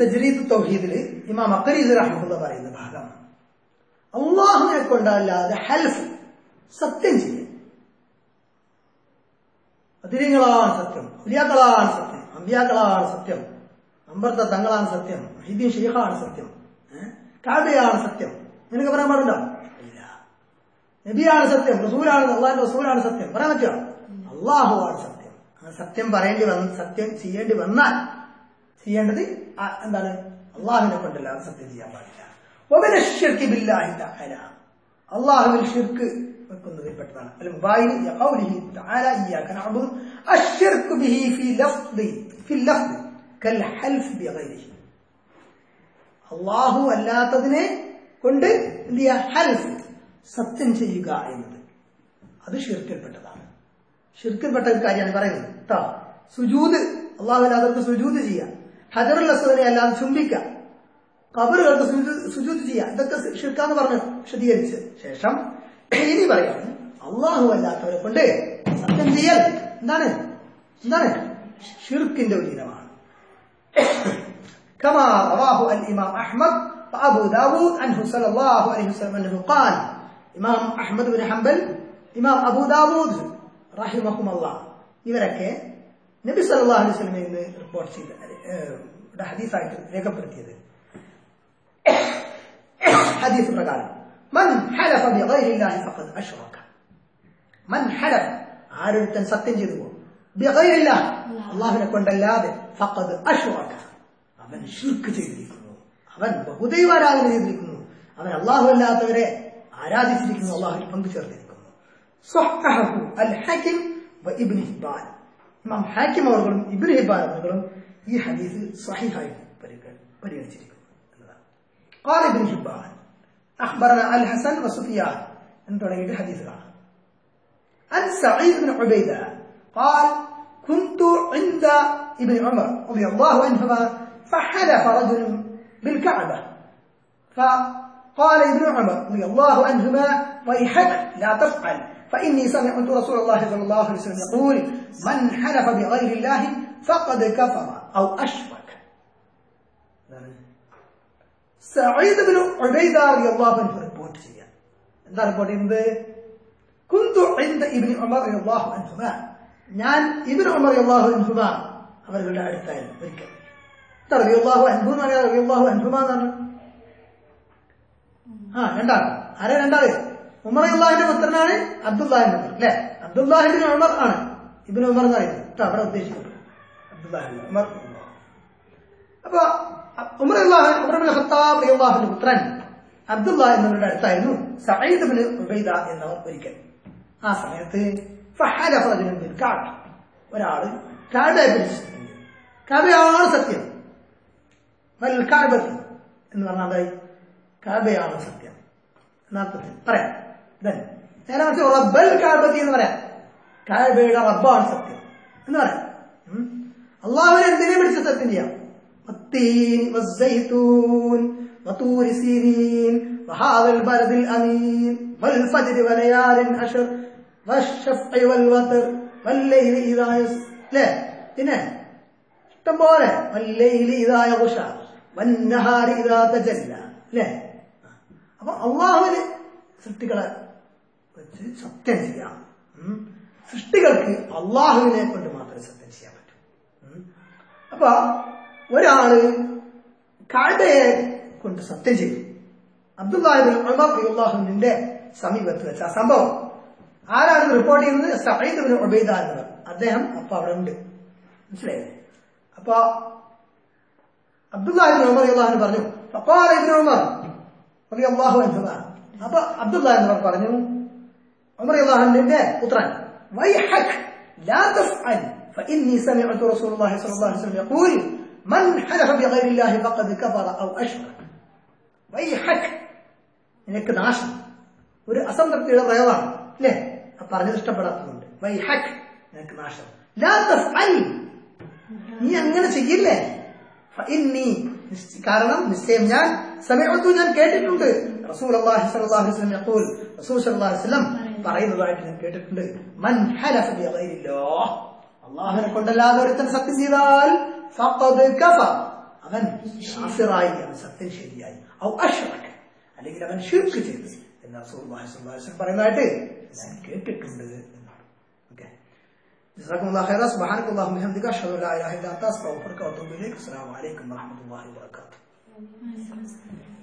തജ്രീദ് തൗഹീദിൽ ഇമാം അക്കരീദ് റഹ്മുള്ള പറയുന്ന ഭാഗം അള്ളാഹുവിനെ കൊണ്ടല്ലാതെ ഹൽഫ് സത്യം ചെയ്യും അതിരിങ്ങളാണ് സത്യം ഉലിയാക്കളാണ് സത്യം അമ്പിയാക്കളാണ് സത്യം അമ്പർത്ത തങ്ങളാണ് സത്യം മഹിദ്ദീൻ ഷെയ്ഖാണ് സത്യം ഏഹ്? കാബയാണ് സത്യം നിനക്ക് പറയാൻ പാടുണ്ടോ ഇല്ല നബിയാണ് സത്യം റസൂലാണ് അള്ളാഹിന്റെ റസൂലാണ് സത്യം പറയാൻ പറ്റുമോ അള്ളാഹുവാണ് സത്യം അങ്ങനെ സത്യം പറയേണ്ടി വന്ന് സത്യം ചെയ്യേണ്ടി വന്നാൽ ചെയ്യേണ്ടത് ആ- എന്താണ് അള്ളാഹുവിനെ കൊണ്ടല്ലാതെ സത്യം ചെയ്യാൻ പാടില്ല ഒബിന ഷിർക്ക് ബില്ലാഹി തആല അള്ളാഹുവിൽ ഷിർക്ക് വെക്കുന്നതിൽ പെട്ടതാണ് അൽ മുബായിൻ യഖൗലിഹി തആല ഇയ്യാക നഅബുദു അശ്ശിർകു ബിഹി ഫി ലഫ്ദി ഫി ലഫ്ദി കൽ ഹൽഫ് ബിഗൈരിഹി അള്ളാഹു അല്ലാത്തതിനെ കൊണ്ട് എന്ത് ചെയ്യുക ഹൽഫ് സത്യം ചെയ്യുക എന്നത് അത് ഷിർക്കിൽപ്പെട്ടതാണ് ഷിർക്കിൽപ്പെട്ട ഒരു കാര്യമാണ് പറയുന്നത് കേട്ടോ സുജൂത് അള്ളാഹു അല്ലാത്തവർക്ക് സുജൂത് ചെയ്യാം ഹജറുൽ അസ്വദിനെ അല്ലാതെ ചുംബിക്കാം കബറുകൾക്ക് സുജൂ- സുജൂത് ചെയ്യാം ഇതൊക്കെ ഷിർക്കാന്ന് പറഞ്ഞു വിശദീകരിച്ച് ശേഷം ഇനി പറയാണ് അള്ളാഹു അല്ലാത്തവരെ കൊണ്ട് സത്യം ചെയ്യൽ എന്താണ് എന്താണ് ഷിർക്കിന്റെ ഒരു ഇനമാണ് كما رواه الإمام أحمد وأبو داود عنه صلى الله عليه وسلم أنه قال إمام أحمد بن حنبل إمام أبو داود رحمهم الله ഇവരൊക്കെ നബി സല്ലല്ലാഹു അലൈഹി വസല്ലമയിൽ നിന്ന് റിപ്പോർട്ട് ചെയ്ത ഏഹ്, ഇവിടെ ഹദീസായിട്ട് രേഖപ്പെടുത്തിയത് ഹദീസ് പ്രകാരം മൻ ഹലഫ ബിഗൈരില്ലാഹി ഫഖദ് അശ്റക മൻ ഹലഫ ആരൊരുത്തൻ സത്യം ചെയ്തു പോകും ബിഗൈരില്ലാ അള്ളാഹുവിനെ കൊണ്ടല്ലാതെ ഫഖദ് അശ്റക അവൻ ഷിർക്ക് ചെയ്തിരിക്കുന്നു അവൻ ബഹുദൈവാരാധന ചെയ്തിരിക്കുന്നു അവൻ അള്ളാഹു അല്ലാത്തവരെ ആരാധിച്ചിരിക്കുന്നു അള്ളാഹുവിൽ പങ്കു ചേർത്തിരിക്കുന്നു സ്വഹഹു അൽ ഹക്കിം വ ഇബ്നു ഹിബ്ബാൻ ഇമാം ഹാക്കിം അവർകളും ഇബ്നു ഹിബ്ബാൻ അവർകളും ഈ ഹദീസിൽ സഹിഹായി പരിഗ- പരിഗണിച്ചിരിക്കുന്നു എന്നതാണ് قال ابن حبان أخبرنا الحسن وسفيان أن تريد حديث الآخر عن سعيد بن عبيدة قال كنت عند ابن عمر رضي الله عنهما فحلف رجل بالكعبة فقال ابن عمر رضي الله عنهما ويحك لا تفعل فإني سمعت رسول الله صلى الله عليه وسلم يقول من حلف بغير الله فقد كفر أو أشرك സഈദ് ബിൻ ഉബൈദ റളിയല്ലാഹു അൻഹു റിപ്പോർട്ട് ചെയ്യാം എന്താ റിപ്പോർട്ട് ചെയ്യുന്നത് കുന്തു ഇൻദ ഇബ്നു ഉമർ റളിയല്ലാഹു അൻഹുമ ഞാൻ ഇബ്നു ഉമർ റളിയല്ലാഹു അൻഹുമ അവരുടെ അടുത്തായിരുന്നു ഒരിക്കൽ എന്താ റളിയല്ലാഹു അൻഹു എന്ന് പറയാ റളിയല്ലാഹു അൻഹുമ എന്നാണ് ആ രണ്ടാൾ ആരെ രണ്ടാള് ഉമർ അള്ളാഹിന്റെ പുത്രനാണ് അബ്ദുല്ലാഹിന്റെ പുത്രൻ അല്ലെ അബ്ദുല്ലാഹിബിൻ ഉമർ ആണ് ഇബ്നു ഉമർ എന്ന് പറയുന്നത് കേട്ടോ അവിടെ ഉദ്ദേശിക്കുന്നത് അബ്ദുല്ലാഹിബിൻ ഉമർ അപ്പൊ ഉമർ അള്ളാഹു ഉമർ ബിൻ ഖത്താബ് റളിയല്ലാഹുവിന്റെ പുത്രൻ അബ്ദുള്ള എന്നവരുടെ അടുത്തായിരുന്നു സഈദ് ബിൻ ഉബൈദ എന്നവർ ഒരിക്കൽ ആ സമയത്ത് ഫഹലഫ റജുലുൻ ബിൽ കഅബ ഒരാള് കഅബയെ കുറിച്ച് സത്യം ചെയ്തു. കഅബയാണ് സത്യം വൽ കഅബത്തി എന്ന് പറഞ്ഞാൽ എന്തായി കഅബയാണ് സത്യം എന്നർത്ഥത്തിൽ പറയാം Then, നേരെ മറിച്ച് റബ്ബൽ കഅബത്തി എന്ന് പറയാം കഅബയുടെ റബ്ബാണ് സത്യം എന്ന് പറയാം ഉം. അള്ളാഹുവിനെ എന്തിനെ പിടിച്ച് സത്യം ചെയ്യാം التين والزيتون وطور سينين وهذا البلد الأمين والفجر وليال عشر والشفع والوتر والليل إذا يس لا പിന്നെ ഇഷ്ടം പോലെ വല്ലയില് ഇതായ ഉഷ വന്നഹാരി ഇതാ തജല്ല അല്ലേ അപ്പൊ അള്ളാഹുവിന് സൃഷ്ടികളെ വെച്ച് സത്യം ചെയ്യാം ഉം. സൃഷ്ടികൾക്ക് അള്ളാഹുവിനെ കൊണ്ട് മാത്രമേ സത്യം ചെയ്യാൻ പറ്റൂ ഉം. അപ്പൊ ഒരാള് കാഴ്ചയെ കൊണ്ട് സത്യം ചെയ്തു അബ്ദുല്ലാഹിബിൻ ഉമർ റളിയല്ലാഹുവിന്റെ സമീപത്ത് വെച്ച ആ സംഭവം ആരാണ് ഇത് റിപ്പോർട്ട് ചെയ്യുന്നത് സഈദ് ബിൻ ഉബൈദ എന്നവർ അദ്ദേഹം അപ്പൊ അവിടെ ഉണ്ട് മനസ്സിലായില്ലേ അപ്പൊ അബ്ദുല്ലാഹിബിൻ ഉമർ റളിയല്ലാഹു അൻഹു പറഞ്ഞു ഫഖാല ഇബ്നു ഉമർ റളിയല്ലാഹു അൻഹു അപ്പൊ അബ്ദുല്ലാഹി എന്നവർ പറഞ്ഞു عمر الله عنه പുത്രൻ ويحك لا تفعل فإني سمعت رسول الله صلى الله عليه وسلم يقول من حلف بغير الله فقد كفر أو أشرك ويحك നിനക്ക് നാശം ഒരു അസംതൃപ്തിയുടെ പ്രയോഗമാണ് അല്ലേ ആ പറഞ്ഞത് ഇഷ്ടപ്പെടാത്തതുകൊണ്ട് വൈഹക് നിനക്ക് നാശം ലാ തഫ്അൽ നീ അങ്ങനെ ചെയ്യില്ലേ ഫഇന്നി നിശ്ച- കാരണം നിശ്ചയം ഞാൻ സമയത്തു ഞാൻ കേട്ടിട്ടുണ്ട് റസൂൽ അള്ളാഹി സല്ലല്ലാഹു അലൈഹി വസല്ലം യഖൂൽ റസൂൽ സല്ലല്ലാഹു അലൈഹി വസല്ലം പറയുന്നതായിട്ട് ഞാൻ കേട്ടിട്ടുണ്ട് മൻ ഹലഫ ബിഗൈരില്ലാഹ് അള്ളാഹുവിനെ കൊണ്ടല്ലാതെ ഒരുത്തൻ സത്യം ചെയ്താൽ ഫഖദ് കഫർ അവൻ കാഫിറായി അവൻ സത്യം ശരിയായി ഔ അഷ്റക അല്ലെങ്കിൽ അവൻ ഷിർക്ക് ചെയ്തു എന്ന് റസൂലുള്ളാഹി സ്വല്ലല്ലാഹു അലൈഹി വസല്ലം പറയുന്നതായിട്ട് ഞാൻ കേട്ടിട്ടുണ്ട് എന്നാണ് ഓക്കെ جزاكم الله خيرا سبحانك اللهم وبحمدك اشهد ان لا اله الا انت استغفرك واتوب اليك السلام عليكم ورحمه الله وبركاته